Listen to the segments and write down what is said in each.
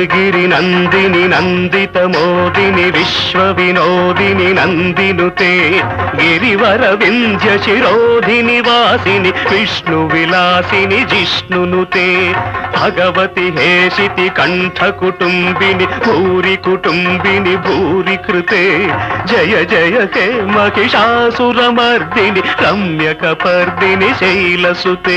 గిరి నందిని నందిత మోదిని విశ్వ వినోదిని నందినుతే గిరివర వింధ్య శిరోధిని వాసిని విష్ణు విలాసిని జిష్ణునుతే భగవతి హేషితి కంఠ కుటుంబిని భూరి కుటుంబిని భూరి కృతే జయ జయ హే మహిషాసురమర్దిని రమ్యక పర్దిని శైలసుతే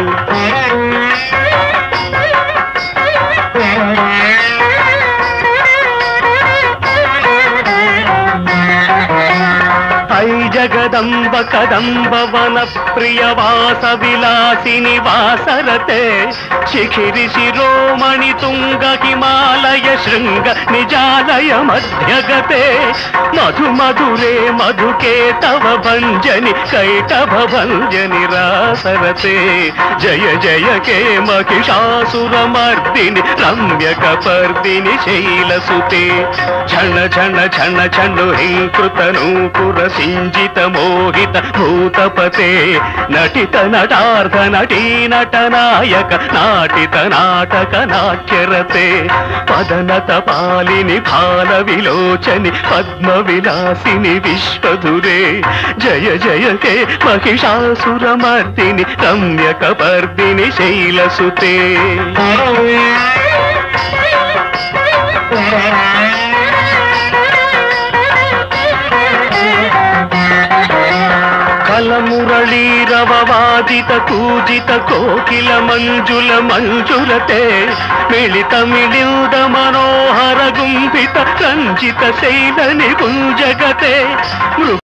ఐ జగదంబ కదంబ వన ప్రియ వాస విలాసిని వాసరతే శిఖిరి శిరోమణి తుంగ హిమాలయ శృంగ నిజాలయ మధ్యగతే మధు మధురే మధుకే తవ భంజని కైటభ భంజని రాసరతే జయ జయ కే మహిషాసురమర్దిని రమ్యక పర్దిని శైలసుతే ఝణ ఝణ ఝణ ఝను హింకృత నూపుర సింజిత మోహిత భూతపతే నటిత నటార్థ నటీ నట నాయక నాటిత నాటక నాట్యరతే పదనత పాలిని బాల విలోచని పద్మ విలాసిని విశ్వధురే జయ జయ కే మహిషాసురమర్దిని రమ్యక పర్దిని శైలసుతే కలమురళీరవవాదిత కూజిత కోకిల మంజుల మంజులతే మిళిత మిళింద మనోహర గుంభిత రంజిత శైలని గుంజగతే